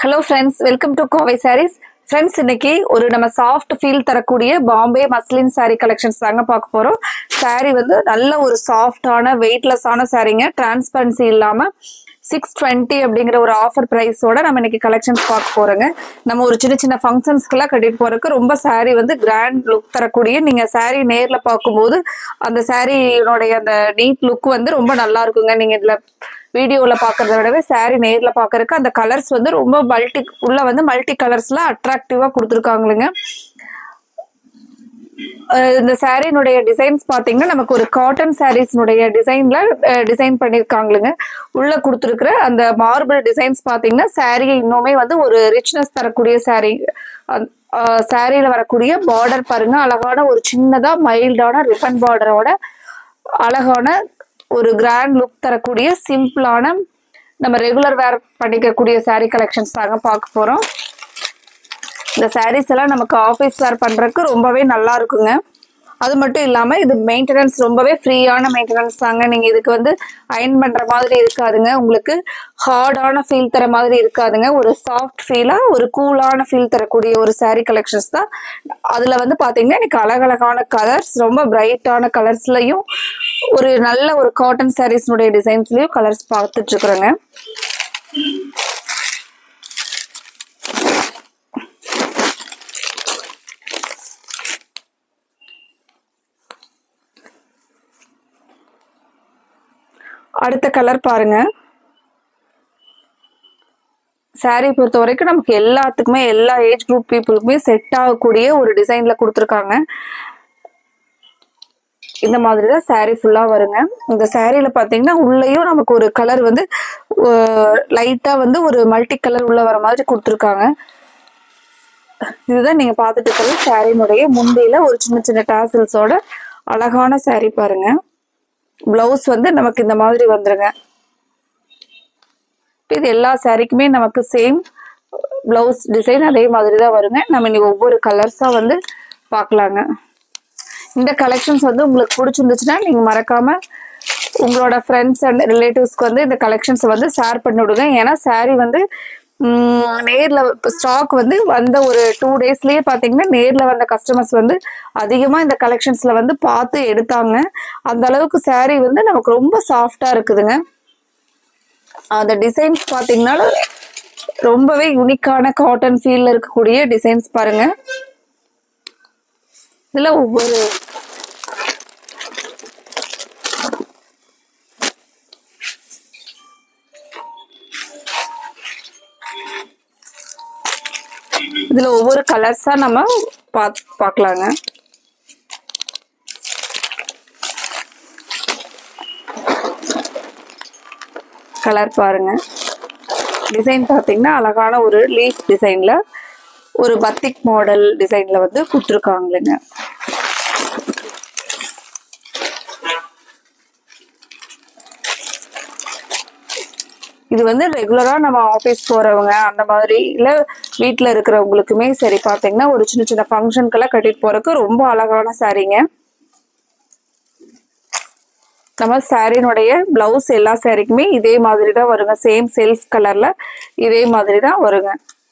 hello friends welcome to Kovai sarees friends இன்னைக்கு ஒரு நம்ம சாஃப்ட் ஃபீல் தரக்கூடிய பாம்பே மஸ்லின் saree கலெக்ஷன்ஸ் தாங்க பார்க்க போறோம் saree வந்து நல்ல ஒரு சாஃப்டான வெயிட்லெஸ்ஸான சாரீங்க டிரான்ஸ்பரன்சி இல்லாம சிக்ஸ் டுவெண்ட்டி அப்படிங்கிற ஒரு ஆஃபர் ப்ரைஸோட நம்ம இன்னைக்கு கலெக்ஷன்ஸ் பார்க்க போறோங்க நம்ம ஒரு சின்ன சின்ன ஃபங்க்ஷன்ஸ்க்கெல்லாம் கட்டிட்டு போறதுக்கு ரொம்ப saree வந்து கிராண்ட் லுக் தரக்கூடிய நீங்க saree நேர்ல பார்க்கும்போது அந்த சாரியோடைய அந்த நீட் லுக் வந்து ரொம்ப நல்லா இருக்குங்க நீங்க இதுல வீடியோவில் பார்க்கறத விடவே saree நேரில் பார்க்கறதுக்கு அந்த கலர்ஸ் வந்து ரொம்ப மல்டி உள்ள வந்து மல்டி கலர்ஸ்ல அட்ராக்டிவாக கொடுத்துருக்காங்களுங்க அஹ் இந்த சாரியினுடைய டிசைன்ஸ் பார்த்தீங்கன்னா நமக்கு ஒரு காட்டன் சாரீஸ்னுடைய டிசைன்ல டிசைன் பண்ணியிருக்காங்களுங்க உள்ள கொடுத்துருக்குற அந்த மார்பிள் டிசைன்ஸ் பார்த்தீங்கன்னா சாரியை இன்னுமே வந்து ஒரு ரிச்னஸ் தரக்கூடிய சாரீ சாரியில வரக்கூடிய பார்டர் பாருங்க அழகான ஒரு சின்னதா மைல்டான ரிப்பன் பார்டரோட அழகான ஒரு கிராண்ட் லுக் தரக்கூடிய சிம்பிளான நம்ம ரெகுலர் வேர் பண்ணிக்கக்கூடிய saree கலெக்ஷன்ஸ் தாங்க பார்க்க போறோம் இந்த sarees எல்லாம் நமக்கு ஆஃபீஸ் வேர் பண்றதுக்கு ரொம்பவே நல்லா இருக்குங்க அது மட்டும் இல்லாம இது மெயின்டெனன்ஸ் ரொம்பவே ஃப்ரீயான மெயின்டெனன்ஸ் தாங்க நீங்க இதுக்கு வந்து அயன் பண்ற மாதிரி இருக்காதுங்க உங்களுக்கு ஹார்டான ஃபீல் தர மாதிரி இருக்காதுங்க ஒரு சாஃப்ட் ஃபீலா ஒரு கூலான ஃபீல் தரக்கூடிய ஒரு saree கலெக்ஷன்ஸ் தான் அதுல வந்து பாத்தீங்கன்னா எனக்கு அழகழகான கலர்ஸ் ரொம்ப பிரைட்டான கலர்ஸ்லயும் ஒரு நல்ல ஒரு காட்டன் சாரீஸ்னுடைய டிசைன்ஸ்லயும் கலர்ஸ் பார்த்துட்டு இருக்கிறேங்க அடுத்த கலர் பாருங்க saree பொறுத்த வரைக்கும் நமக்கு எல்லாத்துக்குமே எல்லா ஏஜ் குரூப் பீப்புளுக்குமே செட் ஆகக்கூடிய ஒரு டிசைன்ல கொடுத்துருக்காங்க இந்த மாதிரி தான் saree ஃபுல்லாக வருங்க இந்த சாரியில பார்த்தீங்கன்னா உள்ளேயும் நமக்கு ஒரு கலர் வந்து லைட்டாக வந்து ஒரு மல்டி கலர் உள்ள வர மாதிரி கொடுத்துருக்காங்க இதுதான் நீங்கள் பார்த்துட்டு இருக்கிறது சாரியினுடைய முந்தியில ஒரு சின்ன சின்ன டாசல்ஸோட அழகான saree பாருங்க பிளவுஸ் வந்து நமக்கு இந்த மாதிரி வந்துருங்க இது எல்லா சாரிக்குமே நமக்கு சேம் பிளவுஸ் டிசைன் அதே மாதிரி தான் வருங்க நம்ம இன்னைக்கு ஒவ்வொரு கலர்ஸா வந்து பார்க்கலாங்க இந்த கலெக்ஷன்ஸ் வந்து உங்களுக்கு பிடிச்சிருந்துச்சுன்னா நீங்க மறக்காம உங்களோட ஃப்ரெண்ட்ஸ் அண்ட் ரிலேட்டிவ்ஸ்க்கு வந்து இந்த கலெக்ஷன்ஸை வந்து ஷேர் பண்ணி விடுங்க ஏன்னா saree வந்து ம், நேர்ல ஸ்டாக் வந்து வந்த ஒரு டூ டேஸ்லயே பாத்தீங்கன்னா நேர்ல வந்த கஸ்டமர்ஸ் வந்து அதிகமா இந்த கலெக்ஷன்ஸ்ல வந்து பார்த்து எடுத்தாங்க அந்த அளவுக்கு saree வந்து நமக்கு ரொம்ப சாஃப்டா இருக்குதுங்க அந்த டிசைன்ஸ் பாத்தீங்கன்னா ரொம்பவே யூனிக்கான காட்டன் ஃபீல்ல இருக்கக்கூடிய டிசைன்ஸ் பாருங்க இதுல ஒவ்வொரு இதுல ஒவ்வொரு கலர்ஸா நம்ம பாத் பார்க்கலாங்க கலர் பாருங்க டிசைன் பார்த்தீங்கன்னா அழகான ஒரு லீஃப் டிசைன்ல ஒரு பத்திக் மாடல் டிசைன்ல வந்து கொடுத்துருக்காங்களுங்க இது வந்து ரெகுலரா நம்ம ஆஃபீஸ் போறவங்க அந்த மாதிரி இல்ல வீட்ல இருக்கிறவங்களுக்குமே சரி பாத்தீங்கன்னா ஒரு சின்ன சின்ன ஃபங்க்ஷனுக்கெல்லாம் கட்டிட்டு போறதுக்கு ரொம்ப அழகான சாரீங்க நம்ம சாரினுடைய பிளவுஸ் எல்லா சாரிக்குமே இதே மாதிரி தான் வருங்க சேம் செல்ஃப் கலர்ல இதே மாதிரி தான் வருங்க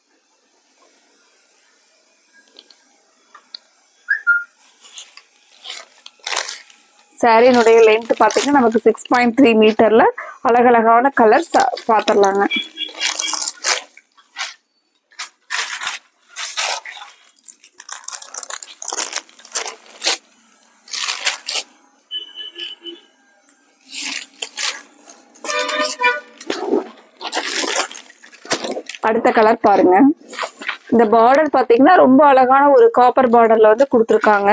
சாரியினுடைய லென்த் பார்த்தீங்கன்னா நமக்கு சிக்ஸ் பாயிண்ட் த்ரீ மீட்டர்ல அழகழகான கலர்ஸ் பார்த்துடலாங்க அடுத்த கலர் பாருங்க இந்த பார்டர் பாத்தீங்கன்னா ரொம்ப அழகான ஒரு காப்பர் பார்டர்ல வந்து கொடுத்துருக்காங்க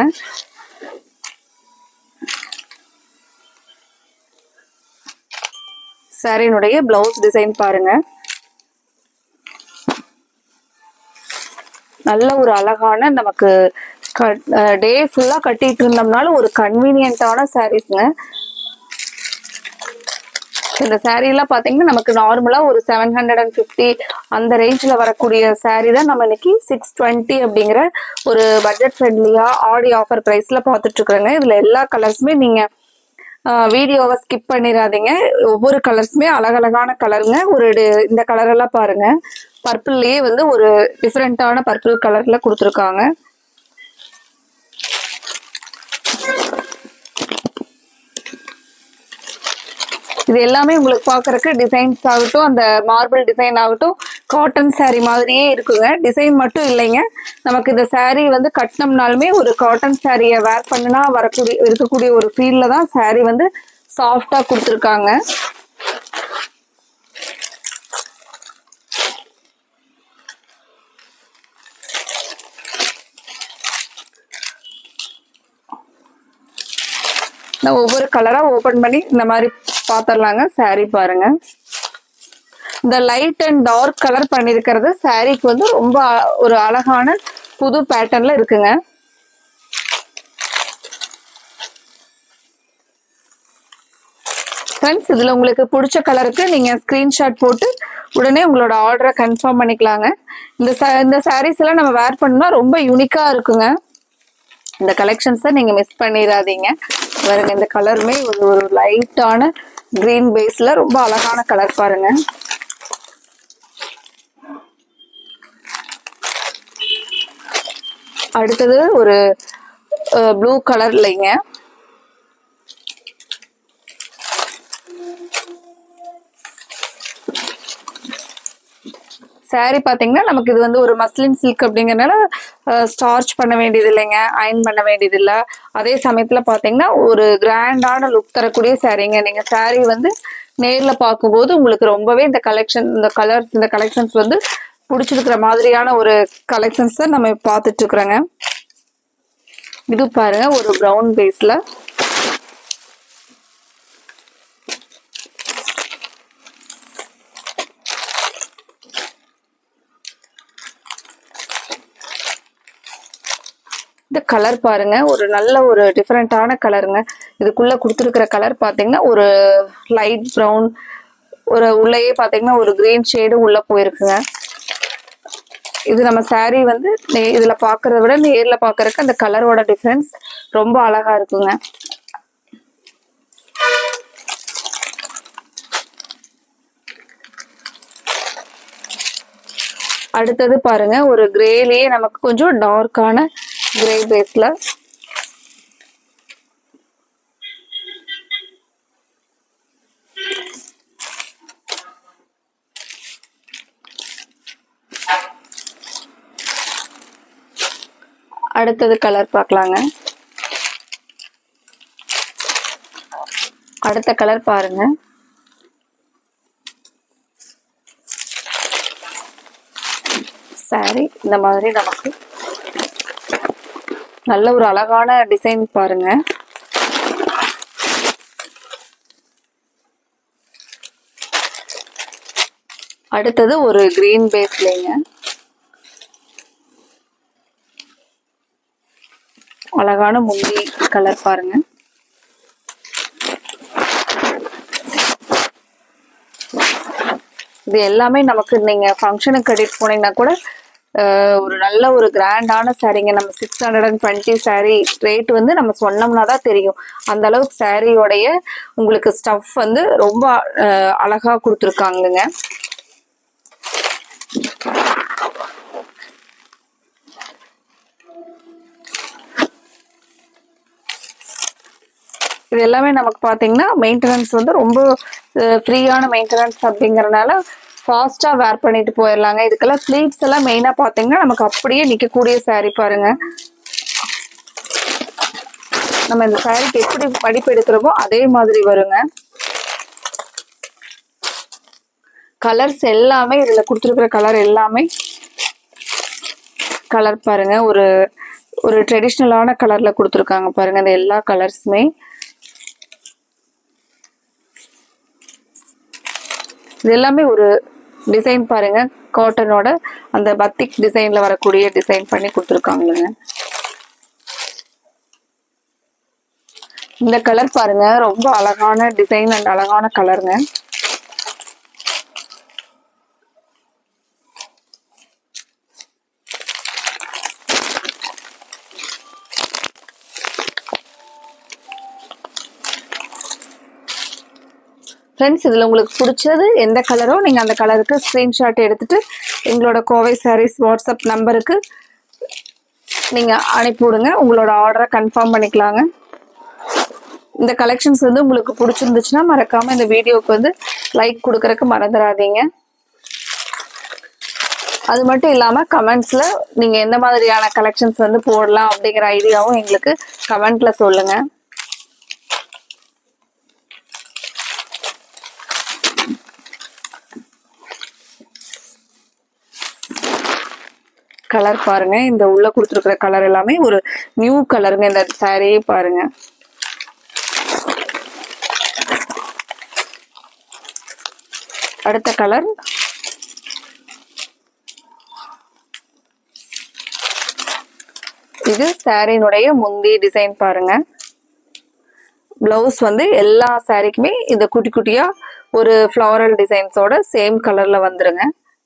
சாரியினுடைய பிளவுஸ் டிசைன் பாருங்க நல்ல ஒரு அழகான நமக்கு டே ஃபுல்லா கட்டிட்டு இருந்தோம்னாலும் ஒரு கன்வீனியன்ட்டான சாரீஸ்ங்க இந்த saree எல்லாம் பாத்தீங்கன்னா நமக்கு நார்மலா ஒரு செவன் ஹண்ட்ரட் அண்ட் ஃபிஃப்டி அந்த ரேஞ்ச்ல வரக்கூடிய saree தான் நம்ம இன்னைக்கு சிக்ஸ் டுவெண்ட்டி அப்படிங்கிற ஒரு பட்ஜெட் ஃப்ரெண்ட்லியா ஆடி ஆஃபர் பிரைஸ்ல பார்த்துட்டு இருக்கிறோங்க இதுல எல்லா கலர்ஸுமே நீங்க வீடியோவை ஸ்கிப் பண்ணிடாதீங்க ஒவ்வொரு கலர்ஸுமே அழகழகான கலருங்க ஒரு டி- இந்த கலர் எல்லாம் பாருங்க பர்பிள்லயே வந்து ஒரு டிஃப்ரெண்டான பர்பிள் கலர்ல கொடுத்துருக்காங்க இது எல்லாமே உங்களுக்கு பார்க்கறதுக்கு டிசைன்ஸ் ஆகட்டும் அந்த மார்பிள் டிசைன் ஆகட்டும் காட்டன் saree மாதிரியே இருக்குங்க டிசைன் மட்டும் இல்லைங்க நமக்கு இந்த saree வந்து கட்டினோம்னாலுமே ஒரு காட்டன் சாரியை வேர் பண்ணுனா வரக்கூடிய இருக்கக்கூடிய ஒரு ஃபீல்ல தான் saree வந்து சாஃப்டா கொடுத்துருக்காங்க நான் ஒவ்வொரு கலரா ஓபன் பண்ணி இந்த மாதிரி பாத்திரலாங்க saree பாருங்க இந்த லைட் அண்ட் டார்க் கலர் பண்ணிருக்கிறது சாரீக்கு வந்து ரொம்ப அ- ஒரு அழகான புது பேட்டர்ன்ல இருக்குங்க ஃப்ரெண்ட்ஸ் இதுல உங்களுக்கு பிடிச்ச கலருக்கு நீங்க ஸ்கிரீன்ஷாட் போட்டு உடனே உங்களோட ஆர்டரை கன்ஃபார்ம் பண்ணிக்கலாங்க இந்த sa- இந்த சாரீஸ் எல்லாம் நம்ம வேர் பண்ணா ரொம்ப யூனிக்கா இருக்குங்க இந்த கலெக்ஷன்ஸை நீங்க மிஸ் பண்ணிடாதீங்க பாருங்க இந்த கலருமே ஒரு ஒரு லைட்டான கிரீன் பேஸ்ல ரொம்ப அழகான கலர் பாருங்க அடுத்தது ஒரு ப்ளூ கலர் இல்லைங்க saree பாத்தீங்கன்னா நமக்கு இது வந்து ஒரு மஸ்லின் சில்க் அப்படிங்கறனால ஸ்டார்ச் பண்ண வேண்டியது இல்லைங்க அயன் பண்ண வேண்டியது இல்ல அதே சமயத்துல பாத்தீங்கன்னா ஒரு கிராண்டான லுக் தரக்கூடிய சாரீங்க நீங்க saree வந்து நேர்ல பார்க்கும்போது உங்களுக்கு ரொம்பவே இந்த கலெக்ஷன் இந்த கலர்ஸ் இந்த கலெக்ஷன்ஸ் வந்து பிடிச்சிருக்கிற மாதிரியான ஒரு கலெக்ஷன்ஸ் தான் நம்ம பார்த்துட்டு இருக்கிறோங்க இது பாருங்க ஒரு ப்ரௌன் பேஸ்ல இந்த கலர் பாருங்க ஒரு நல்ல ஒரு டிஃப்ரெண்டான கலருங்க இதுக்குள்ள கொடுத்துருக்கிற கலர் பாத்தீங்கன்னா ஒரு லைட் ப்ரௌன் ஒரு உள்ளேயே பாத்தீங்கன்னா ஒரு கிரீன் ஷேடு உள்ள போயிருக்குங்க இது நம்ம saree வந்து நே- இதுல பாக்குறத விட நேர்ல பாக்குறதுக்கு அந்த கலரோட டிஃபரன்ஸ் ரொம்ப அழகா இருக்குங்க அடுத்தது பாருங்க ஒரு கிரேலயே நமக்கு கொஞ்சம் டார்க்கான கிரே பேஸ்ல அடுத்தது கலர் பார்க்கலாங்க அடுத்த கலர் பாருங்க சாரி இந்த மாதிரி நமக்கு நல்ல ஒரு அழகான டிசைன் பாருங்க அடுத்தது ஒரு கிரீன் பேஸ்லேங்க அழகான முந்தி கலர் பாருங்க இது எல்லாமே நமக்கு நீங்க ஃபங்க்ஷனுக்கு கட்டிட்டு போனீங்கன்னா கூட அஹ், ஒரு நல்ல ஒரு கிராண்டான சாரீங்க நம்ம six hundred and twenty sari rate வந்து நம்ம சொன்னோம்னா தான் தெரியும் அந்த அளவுக்கு சாரியோடைய உங்களுக்கு ஸ்டஃப் வந்து ரொம்ப அஹ், அழகா கொடுத்துருக்காங்கங்க இது எல்லாமே நமக்கு பார்த்தீங்கன்னா மெயின்டெனன்ஸ் வந்து ரொம்ப ஃப்ரீயான மெயின்டெனன்ஸ் அப்படிங்கறனால ஃபாஸ்டா வேர் பண்ணிட்டு போயிடலாங்க இதுக்கெல்லாம் ஸ்லீவ்ஸ் எல்லாம் மெயினா பார்த்தீங்கன்னா நமக்கு அப்படியே நிக்கக்கூடிய saree பாருங்க நம்ம இந்த சாரிக்கு எப்படி மடிப்பு எடுக்கிறோமோ அதே மாதிரி வருங்க கலர்ஸ் எல்லாமே இதுல கொடுத்துருக்கிற கலர் எல்லாமே கலர் பாருங்க ஒரு ஒரு ட்ரெடிஷ்னலான கலர்ல கொடுத்துருக்காங்க பாருங்க இந்த எல்லா கலர்ஸுமே இது எல்லாமே ஒரு டிசைன் பாருங்க காட்டனோட அந்த பத்திக் டிசைன்ல வரக்கூடிய டிசைன் பண்ணி கொடுத்துருக்காங்க இந்த கலர் பாருங்க ரொம்ப அழகான டிசைன் அண்ட் அழகான கலருங்க ஃப்ரெண்ட்ஸ் இதில் உங்களுக்கு பிடிச்சது எந்த கலரோ நீங்கள் அந்த கலருக்கு ஸ்க்ரீன்ஷாட் எடுத்துட்டு எங்களோட கோவை சாரீஸ் வாட்ஸ்அப் நம்பருக்கு நீங்க அனுப்பி விடுங்க உங்களோட ஆர்டரை கன்ஃபார்ம் பண்ணிக்கலாங்க இந்த கலெக்ஷன்ஸ் வந்து உங்களுக்கு பிடிச்சிருந்துச்சுன்னா மறக்காம இந்த வீடியோக்கு வந்து லைக் கொடுக்கறதுக்கு மறந்துடாதீங்க அது மட்டும் இல்லாம கமெண்ட்ஸ்ல நீங்க எந்த மாதிரியான கலெக்ஷன்ஸ் வந்து போடலாம் அப்படிங்கிற ஐடியாவும் எங்களுக்கு கமெண்ட்ல சொல்லுங்க கலர் பாருங்க இந்த உள்ள கொடுத்துருக்கிற கலர் எல்லாமே ஒரு நியூ கலருங்க இந்த saree பாருங்க அடுத்த கலர் இது சாரினுடைய முந்தி டிசைன் பாருங்க பிளவுஸ் வந்து எல்லா சாரிக்குமே இந்த குட்டி குட்டியா ஒரு ஃப்ளாரல் டிசைன்ஸோட சேம் கலர்ல வந்துருங்க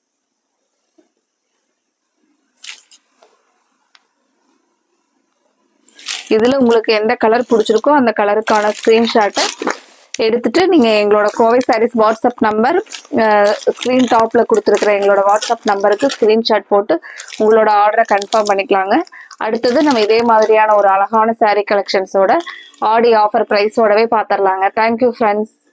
இதுல உங்களுக்கு எந்த கலர் பிடிச்சிருக்கோ அந்த கலருக்கான ஸ்கிரீன்ஷாட்டை எடுத்துட்டு நீங்க எங்களோட Kovai sarees WhatsApp number screen டாப்ல கொடுத்துருக்குற எங்களோட வாட்ஸ்அப் நம்பருக்கு ஸ்கிரீன்ஷாட் போட்டு உங்களோட ஆர்டரை கன்ஃபார்ம் பண்ணிக்கலாங்க அடுத்தது நம்ம இதே மாதிரியான ஒரு அழகான saree கலெக்ஷன்ஸோட ஆடி ஆஃபர் ப்ரைஸோடவே பார்த்துடலாங்க தேங்க்யூ ஃப்ரெண்ட்ஸ்